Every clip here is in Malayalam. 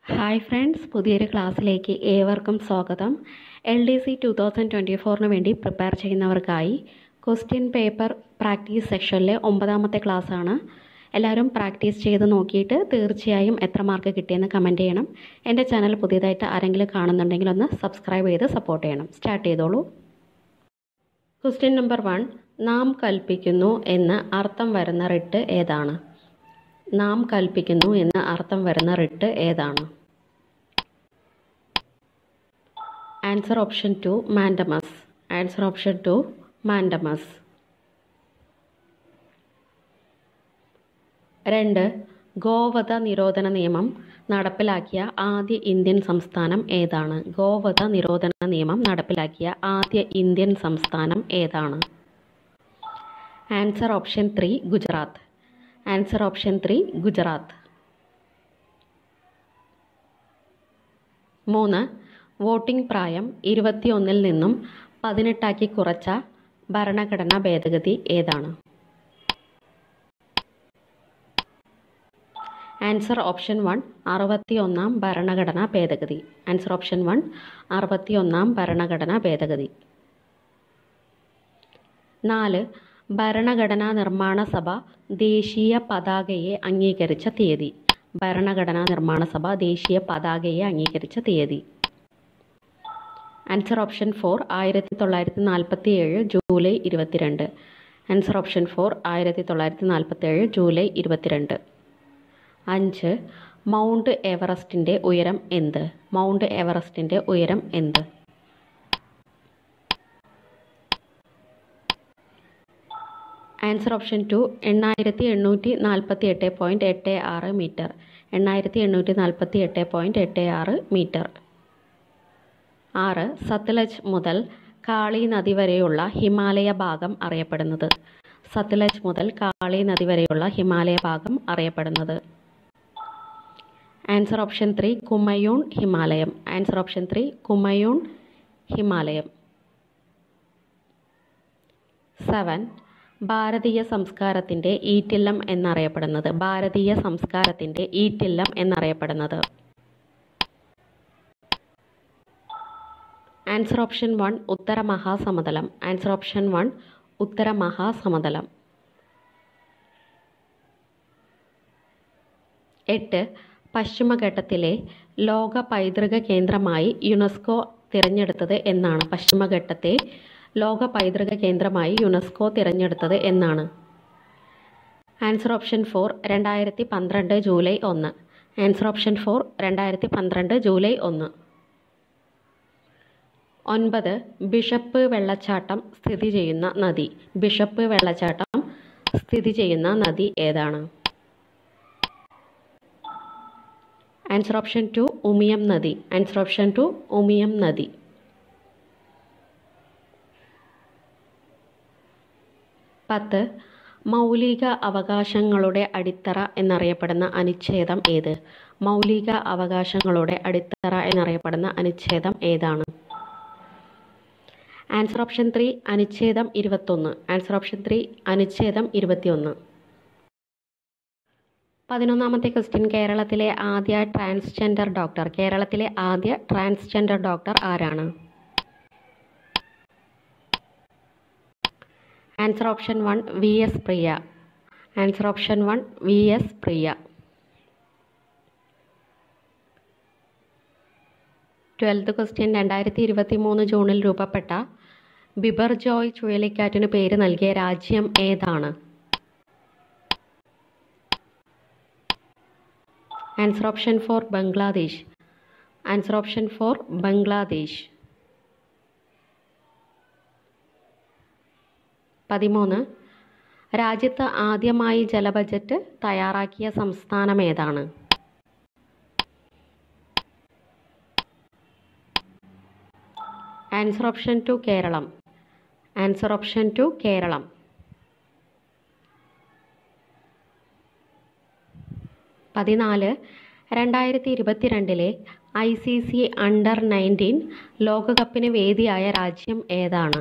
ഹായ് ഫ്രണ്ട്സ് പുതിയൊരു ക്ലാസ്സിലേക്ക് ഏവർക്കും സ്വാഗതം L D C two thousand twenty ഫോറിന് വേണ്ടി പ്രിപ്പയർ ചെയ്യുന്നവർക്കായി ക്വസ്റ്റ്യൻ പേപ്പർ പ്രാക്ടീസ് സെക്ഷനിലെ ഒമ്പതാമത്തെ ക്ലാസ്സാണ് എല്ലാവരും പ്രാക്ടീസ് ചെയ്ത് നോക്കിയിട്ട് തീർച്ചയായും എത്ര മാർക്ക് കിട്ടിയെന്ന് കമൻറ്റ് ചെയ്യണം എൻ്റെ ചാനൽ പുതിയതായിട്ട് ആരെങ്കിലും കാണുന്നുണ്ടെങ്കിൽ ഒന്ന് സബ്സ്ക്രൈബ് ചെയ്ത് സപ്പോർട്ട് ചെയ്യണം സ്റ്റാർട്ട് ചെയ്തോളൂ ക്വസ്റ്റ്യൻ നമ്പർ വൺ നാം കൽപ്പിക്കുന്നു എന്ന് അർത്ഥം വരുന്ന റിട്ട് ഏതാണ് നാം കൽപ്പിക്കുന്നു എന്ന് അർത്ഥം വരുന്ന റിട്ട് ഏതാണ് answer option two mandamus answer option two mandamus രണ്ട് ഗോവധ നിരോധന നിയമം നടപ്പിലാക്കിയ ആദ്യ ഇന്ത്യൻ സംസ്ഥാനം ഏതാണ് ഗോവധ നിരോധന നിയമം നടപ്പിലാക്കിയ ആദ്യ ഇന്ത്യൻ സംസ്ഥാനം ഏതാണ് answer option three Gujarat answer option three Gujarat മൂന്ന് വോട്ടിംഗ് പ്രായം ഇരുപത്തിയൊന്നിൽ നിന്നും പതിനെട്ടാക്കി കുറച്ച ഭരണഘടനാ ഭേദഗതി ഏതാണ് ആൻസർ ഓപ്ഷൻ വൺ അറുപത്തിയൊന്നാം ഭരണഘടനാ ഭേദഗതി ആൻസർ ഓപ്ഷൻ വൺ അറുപത്തിയൊന്നാം ഭരണഘടനാ ഭേദഗതി നാല് ഭരണഘടനാ നിർമ്മാണ സഭ ദേശീയ പതാകയെ അംഗീകരിച്ച തീയതി ഭരണഘടനാ നിർമ്മാണ സഭ ദേശീയ പതാകയെ അംഗീകരിച്ച തീയതി ആൻസർ ഓപ്ഷൻ ഫോർ ആയിരത്തി തൊള്ളായിരത്തി നാൽപ്പത്തി ഏഴ് ജൂലൈ ഇരുപത്തിരണ്ട് ആൻസർ ഓപ്ഷൻ ഫോർ ആയിരത്തി തൊള്ളായിരത്തി നാൽപ്പത്തി ഏഴ് ജൂലൈ ഇരുപത്തിരണ്ട് അഞ്ച് മൗണ്ട് എവറസ്റ്റിൻ്റെ ഉയരം എന്ത് മൗണ്ട് എവറസ്റ്റിൻ്റെ ഉയരം എന്ത് ആൻസർ ഓപ്ഷൻ ടു എണ്ണായിരത്തി എണ്ണൂറ്റി നാൽപ്പത്തി എട്ട് പോയിൻറ്റ് എട്ട് ആറ് മീറ്റർ എണ്ണായിരത്തി എണ്ണൂറ്റി നാൽപ്പത്തി എട്ട് പോയിൻറ്റ് എട്ട് ആറ് മീറ്റർ ആറ് സത്ലജ് മുതൽ കാളി നദി വരെയുള്ള ഹിമാലയ ഭാഗം അറിയപ്പെടുന്നത് സത്ലജ് മുതൽ കാളി നദി വരെയുള്ള ഹിമാലയ ഭാഗം അറിയപ്പെടുന്നത് answer option three Kumaon Himalayam answer option three Kumaon Himalayam seven ഭാരതീയ സംസ്കാരത്തിൻ്റെ ഈറ്റില്ലം എന്നറിയപ്പെടുന്നത് ഭാരതീയ സംസ്കാരത്തിൻ്റെ ഈറ്റില്ലം എന്നറിയപ്പെടുന്നത് ആൻസർ ഓപ്ഷൻ വൺ ഉത്തര മഹാസമതലം ആൻസർ ഓപ്ഷൻ വൺ ഉത്തര മഹാസമതലം എട്ട് പശ്ചിമഘട്ടത്തിലെ ലോക പൈതൃക കേന്ദ്രമായി യുനെസ്കോ തിരഞ്ഞെടുത്തത് എന്നാണ് പശ്ചിമഘട്ടത്തെ ലോക പൈതൃക കേന്ദ്രമായി യുനെസ്കോ തിരഞ്ഞെടുത്തത് എന്നാണ് ആൻസർ ഓപ്ഷൻ ഫോർ രണ്ടായിരത്തി പന്ത്രണ്ട് ജൂലൈ ഒന്ന് ആൻസർ ഓപ്ഷൻ ഫോർ രണ്ടായിരത്തി പന്ത്രണ്ട് ജൂലൈ ഒന്ന് ഒൻപത് ബിഷപ്പ് വെള്ളച്ചാട്ടം സ്ഥിതി ചെയ്യുന്ന നദി ബിഷപ്പ് വെള്ളച്ചാട്ടം സ്ഥിതി ചെയ്യുന്ന നദി ഏതാണ് ആൻസർ ഓപ്ഷൻ ടു ഉമിയം നദി ആൻസർ ഓപ്ഷൻ ടു ഉമിയം നദി പത്ത് മൗലിക അവകാശങ്ങളുടെ അടിത്തറ എന്നറിയപ്പെടുന്ന അനുച്ഛേദം ഏത് മൗലിക അവകാശങ്ങളുടെ അടിത്തറ എന്നറിയപ്പെടുന്ന അനുച്ഛേദം ഏതാണ് ആൻസർ ഓപ്ഷൻ ത്രീ അനുച്ഛേദം ഇരുപത്തൊന്ന് ആൻസർ ഓപ്ഷൻ ത്രീ അനുച്ഛേദം ഇരുപത്തിയൊന്ന് പതിനൊന്നാമത്തെ ക്വസ്റ്റ്യൻ കേരളത്തിലെ ആദ്യ ട്രാൻസ്ജെൻഡർ ഡോക്ടർ കേരളത്തിലെ ആദ്യ ട്രാൻസ്ജെൻഡർ ഡോക്ടർ ആരാണ് answer option one V S Priya answer option one V S Priya twelfth question രണ്ടായിരത്തി ഇരുപത്തി മൂന്ന് ജൂണിൽ രൂപപ്പെട്ട ബിബർ ജോയ് ചുഴലിക്കാറ്റിന് പേര് നൽകിയ രാജ്യം ഏതാണ് answer option four Bangladesh answer option four Bangladesh പതിമൂന്ന് രാജ്യത്ത് ആദ്യമായി ജല ബജറ്റ് തയ്യാറാക്കിയ സംസ്ഥാനം ഏതാണ് answer option two Keralam answer option two Keralam പതിനാല് രണ്ടായിരത്തി ഇരുപത്തിരണ്ടിലെ I C C under nineteen ലോകകപ്പിന് വേദിയായ രാജ്യം ഏതാണ്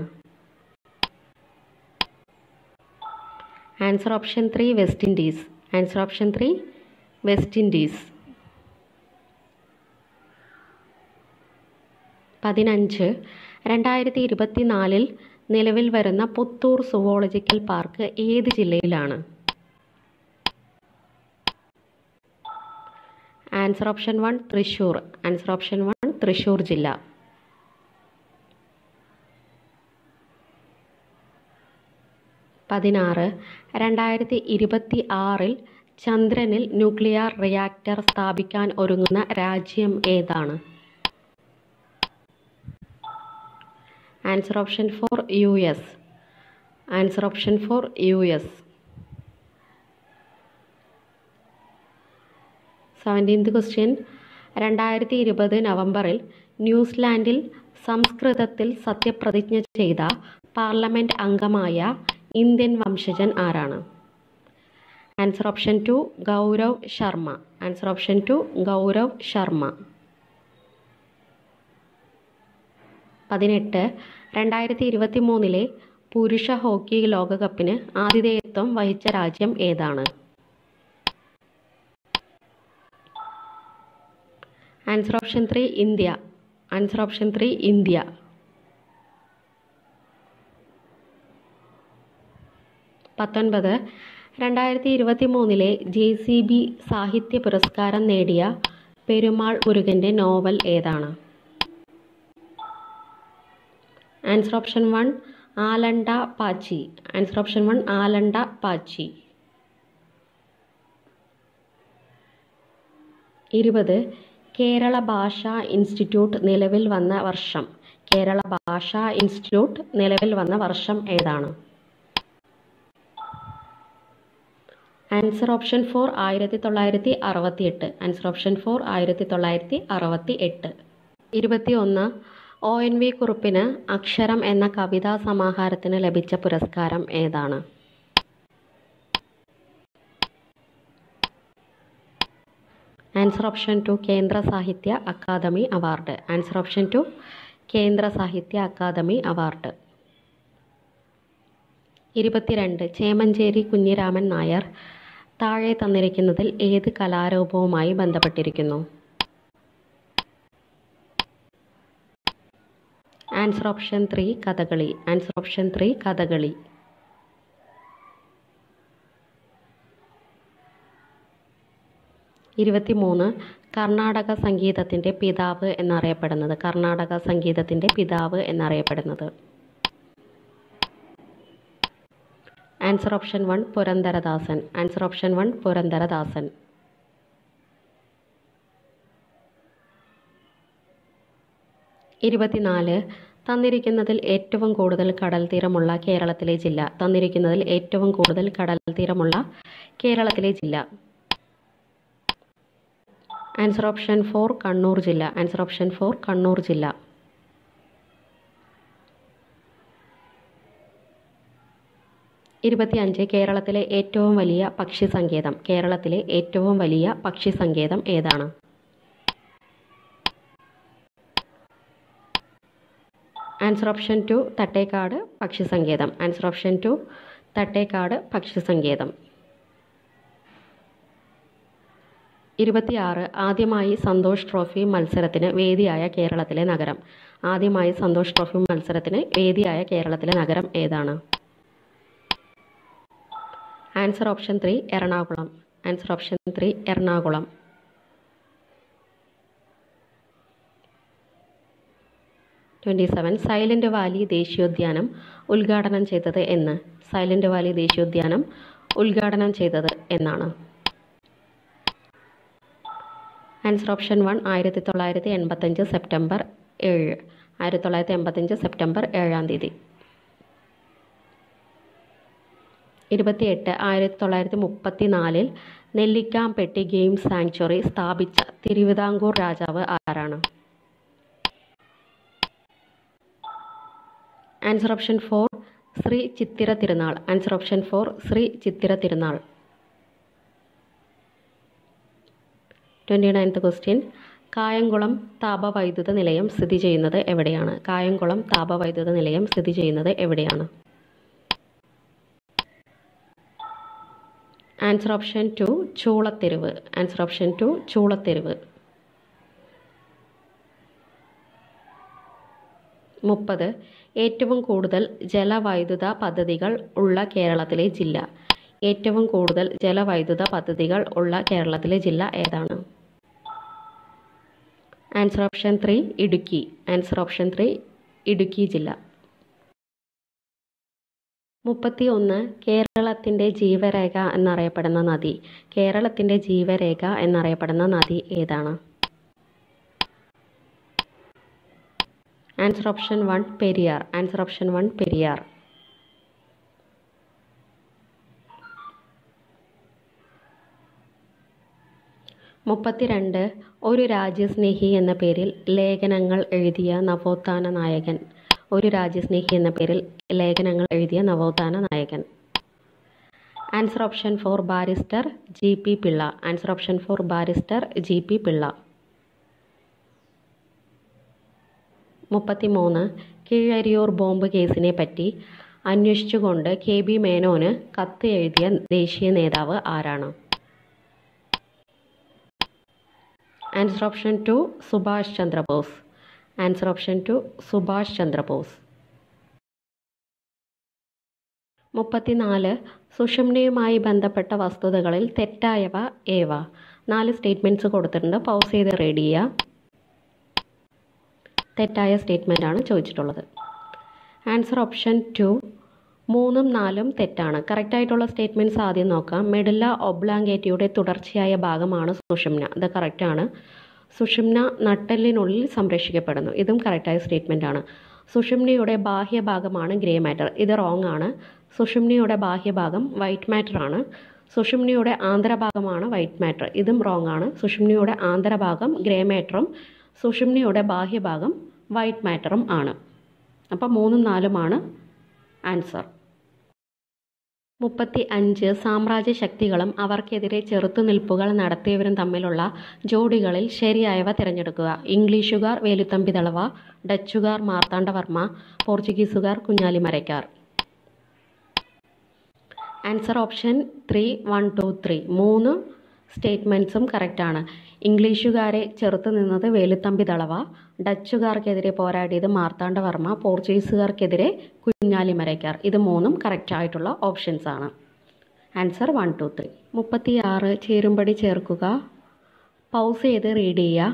answer option three West Indies answer option three West Indies പതിനഞ്ച് രണ്ടായിരത്തി ഇരുപത്തി നാലിൽ നിലവിൽ വരുന്ന പുത്തൂർ സുവോളജിക്കൽ പാർക്ക് ഏത് ജില്ലയിലാണ് answer option one Thrissur answer option one Thrissur ജില്ല പതിനാറ് രണ്ടായിരത്തി ഇരുപത്തി ആറിൽ ചന്ദ്രനിൽ ന്യൂക്ലിയർ റിയാക്ടർ സ്ഥാപിക്കാൻ ഒരുങ്ങുന്ന രാജ്യം ഏതാണ് answer option four U S answer option four U S seventeenth question രണ്ടായിരത്തി ഇരുപത് നവംബറിൽ ന്യൂസിലാൻഡിൽ സംസ്കൃതത്തിൽ സത്യപ്രതിജ്ഞ ചെയ്ത പാർലമെൻറ്റ് അംഗമായ ഇന്ത്യൻ വംശജൻ ആരാണ് answer option two Gaurav Sharma answer option two Gaurav Sharma പതിനെട്ട് രണ്ടായിരത്തി ഇരുപത്തി മൂന്നിലെ പുരുഷ ഹോക്കി ലോകകപ്പിന് ആതിഥേയത്വം വഹിച്ച രാജ്യം ഏതാണ് answer option three India answer option three India പത്തൊൻപത് രണ്ടായിരത്തി ഇരുപത്തി മൂന്നിലെ ജെ സി ബി സാഹിത്യ പുരസ്കാരം നേടിയ പെരുമാൾ മുരുകൻ്റെ നോവൽ ഏതാണ് answer option one Alanda Pachi answer option one Alanda Pachi ഇരുപത് കേരള ഭാഷാ ഇൻസ്റ്റിറ്റ്യൂട്ട് നിലവിൽ വന്ന വർഷം കേരള ഭാഷാ ഇൻസ്റ്റിറ്റ്യൂട്ട് നിലവിൽ വന്ന വർഷം ഏതാണ് ആൻസർ ഓപ്ഷൻ ഫോർ ആയിരത്തി തൊള്ളായിരത്തി അറുപത്തി എട്ട് ആൻസർ ഓപ്ഷൻ ഫോർ ആയിരത്തി തൊള്ളായിരത്തി അറുപത്തി എട്ട് ഇരുപത്തി ഒന്ന് ഒ എൻ വി കുറുപ്പിന് അക്ഷരം എന്ന കവിതാ സമാഹാരത്തിന് ലഭിച്ച പുരസ്കാരം ഏതാണ് answer option two Kendra Sahitya Akademi award answer option two Kendra Sahitya Akademi award ഇരുപത്തിരണ്ട് ചേമഞ്ചേരി കുഞ്ഞിരാമൻ നായർ താഴെ തന്നിരിക്കുന്നതിൽ ഏത് കലാരൂപവുമായി ബന്ധപ്പെട്ടിരിക്കുന്നു answer option three Kathakali answer option three Kathakali ഇരുപത്തിമൂന്ന് കർണാടക സംഗീതത്തിൻ്റെ പിതാവ് എന്നറിയപ്പെടുന്നത് കർണാടക സംഗീതത്തിൻ്റെ പിതാവ് എന്നറിയപ്പെടുന്നത് answer option one Purandaradasan answer option one Purandaradasan ഇരുപത്തിനാല് തന്നിരിക്കുന്നതിൽ ഏറ്റവും കൂടുതൽ കടൽ തീരമുള്ള കേരളത്തിലെ ജില്ല തന്നിരിക്കുന്നതിൽ ഏറ്റവും കൂടുതൽ കടൽ തീരമുള്ള കേരളത്തിലെ ജില്ല ആൻസർ ഓപ്ഷൻ ഫോർ കണ്ണൂർ ജില്ല ആൻസർ ഓപ്ഷൻ ഫോർ കണ്ണൂർ ജില്ല ഇരുപത്തിയഞ്ച് കേരളത്തിലെ ഏറ്റവും വലിയ പക്ഷി സങ്കേതം കേരളത്തിലെ ഏറ്റവും വലിയ പക്ഷി സങ്കേതം ഏതാണ് ആൻസർ ഓപ്ഷൻ ടു തട്ടേക്കാട് പക്ഷി സങ്കേതം ആൻസർ ഓപ്ഷൻ ടു തട്ടേക്കാട് പക്ഷി സങ്കേതം ഇരുപത്തിയാറ് ആദ്യമായി സന്തോഷ് ട്രോഫി മത്സരത്തിന് വേദിയായ കേരളത്തിലെ നഗരം ആദ്യമായി സന്തോഷ് ട്രോഫി മത്സരത്തിന് വേദിയായ കേരളത്തിലെ നഗരം ഏതാണ് answer option three Ernakulam answer option three Ernakulam twenty seven silent valley ദേശീയോദ്യാനം ഉദ്ഘാടനം ചെയ്തത് എന്ന് സൈലൻറ്റ് വാലി ദേശീയോദ്യാനം ഉദ്ഘാടനം ചെയ്തത് എന്നാണ് ആൻസർ ഓപ്ഷൻ വൺ ആയിരത്തി തൊള്ളായിരത്തി എൺപത്തഞ്ച് സെപ്റ്റംബർ ഏഴ് ആയിരത്തി തൊള്ളായിരത്തി എൺപത്തഞ്ച് സെപ്റ്റംബർ ഏഴാം തീയതി ഇരുപത്തിയെട്ട് ആയിരത്തി തൊള്ളായിരത്തി മുപ്പത്തി നാലിൽ നെല്ലിക്കാംപെട്ടി ഗെയിം സാങ്ച്വറി സ്ഥാപിച്ച തിരുവിതാംകൂർ രാജാവ് ആരാണ് answer option four Sree Chithira Thirunal answer option four Sree Chithira Thirunal twenty ninth question Kayamkulam താപവൈദ്യുത നിലയം സ്ഥിതി ചെയ്യുന്നത് എവിടെയാണ് കായംകുളം താപവൈദ്യുത നിലയം സ്ഥിതി ചെയ്യുന്നത് എവിടെയാണ് answer option two Choolatheruvu answer option two Choolatheruvu മുപ്പത് ഏറ്റവും കൂടുതൽ ജലവൈദ്യുത പദ്ധതികൾ ഉള്ള കേരളത്തിലെ ജില്ല ഏറ്റവും കൂടുതൽ ജലവൈദ്യുത പദ്ധതികൾ ഉള്ള കേരളത്തിലെ ജില്ല ഏതാണ് answer option three Idukki answer option three Idukki ജില്ല മുപ്പത്തി ഒന്ന് കേരളത്തിൻ്റെ ജീവരേഖ എന്നറിയപ്പെടുന്ന നദി കേരളത്തിൻ്റെ ജീവരേഖ എന്നറിയപ്പെടുന്ന നദി ഏതാണ് answer option one Periyar answer option one Periyar മുപ്പത്തിരണ്ട് ഒരു രാജ്യസ്നേഹി എന്ന പേരിൽ ലേഖനങ്ങൾ എഴുതിയ നവോത്ഥാന നായകൻ ഒരു രാജ്യസ്നേഹി എന്ന പേരിൽ ലേഖനങ്ങൾ എഴുതിയ നവോത്ഥാന നായകൻ answer option four barrister G P Pillai answer option four barrister G P Pillai മുപ്പത്തിമൂന്ന് കീഴരിയൂർ ബോംബ് കേസിനെ പറ്റി അന്വേഷിച്ചുകൊണ്ട് കെ ബി മേനോന് കത്ത് എഴുതിയ ദേശീയ നേതാവ് ആരാണ് answer option two Subhash Chandrabose answer option two Subhash Chandrabose മുപ്പത്തിനാല് സുഷുമ്നയുമായി ബന്ധപ്പെട്ട വസ്തുതകളിൽ തെറ്റായവ ഏവ നാല് സ്റ്റേറ്റ്മെൻറ്റ്സ് കൊടുത്തിട്ടുണ്ട് പൗസ് ചെയ്ത് റീഡ് ചെയ്യുക തെറ്റായ സ്റ്റേറ്റ്മെൻ്റ് ആണ് ചോദിച്ചിട്ടുള്ളത് ആൻസർ ഓപ്ഷൻ ടു മൂന്നും നാലും തെറ്റാണ് കറക്റ്റായിട്ടുള്ള സ്റ്റേറ്റ്മെൻറ്റ്സ് ആദ്യം നോക്കാം മെഡില്ല ഒബ്ലാങ്കേറ്റയുടെ തുടർച്ചയായ ഭാഗമാണ് സുഷുമ്ന ഇത് കറക്റ്റാണ് സുഷുമ്ന നട്ടെല്ലിനുള്ളിൽ സംരക്ഷിക്കപ്പെടുന്നു ഇതും കറക്റ്റായ സ്റ്റേറ്റ്മെൻ്റ് ആണ് സുഷുമ്നയുടെ ബാഹ്യഭാഗമാണ് ഗ്രേ മാറ്റർ ഇത് റോങ് ആണ് സുഷുമ്നയുടെ ബാഹ്യഭാഗം വൈറ്റ് മാറ്റർ ആണ് സുഷുമ്നയുടെ ആന്തരഭാഗമാണ് വൈറ്റ് മാറ്റർ ഇതും റോങ് ആണ് സുഷുമ്നയുടെ ആന്തരഭാഗം ഗ്രേ മാറ്ററും സുഷുമ്നയുടെ ബാഹ്യഭാഗം വൈറ്റ് മാറ്ററും ആണ് അപ്പം മൂന്നും നാലുമാണ് ആൻസർ മുപ്പത്തി അഞ്ച് സാമ്രാജ്യ ശക്തികളും അവർക്കെതിരെ ചെറുത്തുനിൽപ്പുകൾ നടത്തിയവരും തമ്മിലുള്ള ജോഡികളിൽ ശരിയായവ തിരഞ്ഞെടുക്കുക ഇംഗ്ലീഷുകാർ വേലുത്തമ്പി ദളവ ഡച്ചുകാർ മാർത്താണ്ഡവർമ്മ പോർച്ചുഗീസുകാർ Kunjalimarakkar answer option three one two three മൂന്ന് സ്റ്റേറ്റ്മെൻറ്റ്സും കറക്റ്റാണ് ഇംഗ്ലീഷുകാരെ ചെറുത്ത് നിന്നത് വേലുത്തമ്പി ദളവ ഡച്ചുകാർക്കെതിരെ പോരാടിയത് മാർത്താണ്ഡവർമ്മ പോർച്ചുഗീസുകാർക്കെതിരെ കുഞ്ഞാലിമരയ്ക്കാർ ഇത് മൂന്നും കറക്റ്റായിട്ടുള്ള ഓപ്ഷൻസ് ആണ് ആൻസർ വൺ ടു ത്രീ മുപ്പത്തിയാറ് ചേരുംപടി ചേർക്കുക പൗസ് ചെയ്ത് റീഡ് ചെയ്യുക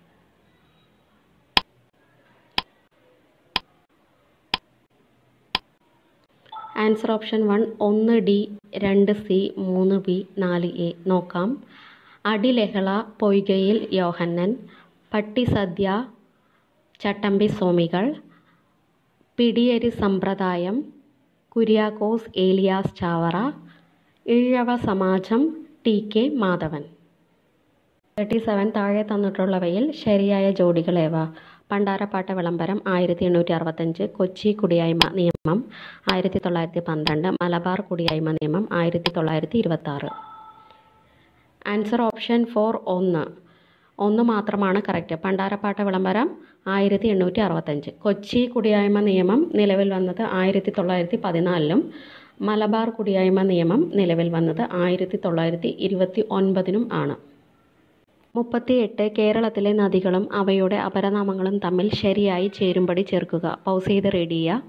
ആൻസർ ഓപ്ഷൻ വൺ ഒന്ന് ഡി രണ്ട് സി മൂന്ന് ബി നാല് എ നോക്കാം അടിലഹള പൊയ്കയിൽ യോഹന്നൻ പട്ടിസദ്യ ചട്ടമ്പി സ്വാമികൾ പിടിയരി സമ്പ്രദായം കുര്യാക്കോസ് ഏലിയാസ് ചാവറ ഈഴവ സമാജം T K Madhavan thirty seven താഴെ തന്നിട്ടുള്ളവയിൽ ശരിയായ ജോഡികൾ ഏവ പണ്ടാരപ്പാട്ട വിളംബരം ആയിരത്തി എണ്ണൂറ്റി അറുപത്തഞ്ച് കൊച്ചി കുടിയായ്മ നിയമം ആയിരത്തി തൊള്ളായിരത്തി പന്ത്രണ്ട് മലബാർ കുടിയായ്മ നിയമം ആയിരത്തി തൊള്ളായിരത്തി ഇരുപത്തി ആറ് ആൻസർ ഓപ്ഷൻ ഫോർ ഒന്ന് ഒന്ന് മാത്രമാണ് കറക്റ്റ് പണ്ടാരപ്പാട്ട വിളംബരം ആയിരത്തി എണ്ണൂറ്റി അറുപത്തഞ്ച് കൊച്ചി കുടിയായ്മ നിയമം നിലവിൽ വന്നത് ആയിരത്തി തൊള്ളായിരത്തി പതിനാലിലും മലബാർ കുടിയായ്മ നിയമം നിലവിൽ വന്നത് ആയിരത്തി തൊള്ളായിരത്തി ഇരുപത്തി ഒൻപതിനും ആണ് മുപ്പത്തിയെട്ട് കേരളത്തിലെ നദികളും അവയുടെ അപരനാമങ്ങളും തമ്മിൽ ശരിയായി ചേരുംപടി ചേർക്കുക പൗസ് ചെയ്ത് റെഡി ചെയ്യുക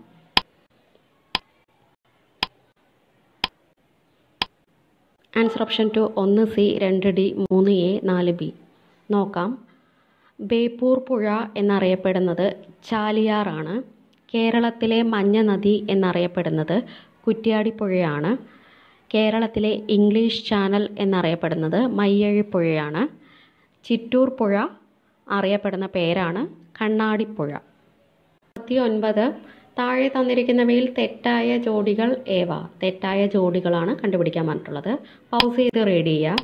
ആൻസർ ഓപ്ഷൻ ടു ഒന്ന് സി രണ്ട് ഡി മൂന്ന് എ നാല് ബി നോക്കാം ബേപ്പൂർ പുഴ എന്നറിയപ്പെടുന്നത് ചാലിയാറാണ് കേരളത്തിലെ മഞ്ഞ നദി എന്നറിയപ്പെടുന്നത് കുറ്റ്യാടിപ്പുഴയാണ് കേരളത്തിലെ ഇംഗ്ലീഷ് ചാനൽ എന്നറിയപ്പെടുന്നത് മയ്യഴിപ്പുഴയാണ് ചിറ്റൂർ പുഴ അറിയപ്പെടുന്ന പേരാണ് കണ്ണാടിപ്പുഴ മുപ്പത്തി ഒൻപത് താഴെ തന്നിരിക്കുന്നവയിൽ തെറ്റായ ജോഡികൾ ഏവ തെറ്റായ ജോഡികളാണ് കണ്ടുപിടിക്കാൻ പറഞ്ഞിട്ടുള്ളത് പൗസ് ചെയ്ത് റീഡ് ചെയ്യുക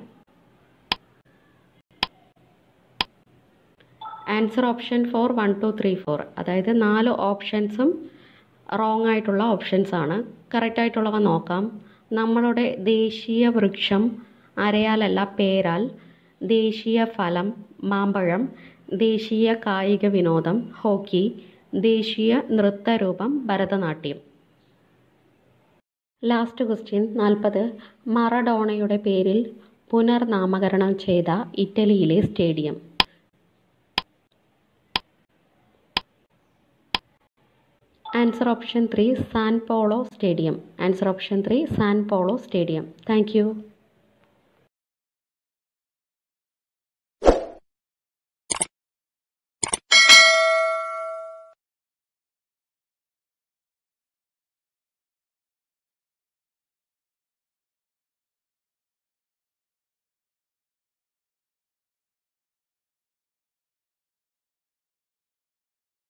answer option four one two three four അതായത് നാല് ഓപ്ഷൻസും റോങ് ആയിട്ടുള്ള ഓപ്ഷൻസ് ആണ് കറക്റ്റ് ആയിട്ടുള്ളവ നോക്കാം നമ്മളുടെ ദേശീയ വൃക്ഷം അരയാലല്ല പേരാൽ ദേശീയ ഫലം മാമ്പഴം ദേശീയ കായിക വിനോദം ഹോക്കി ദേശീയ നൃത്തരൂപം ഭരതനാട്യം ലാസ്റ്റ് ക്വസ്റ്റ്യൻ നാൽപ്പത് മറഡോണയുടെ പേരിൽ പുനർനാമകരണം ചെയ്ത ഇറ്റലിയിലെ stadium answer option three San Paolo stadium answer option three San Paolo stadium thank U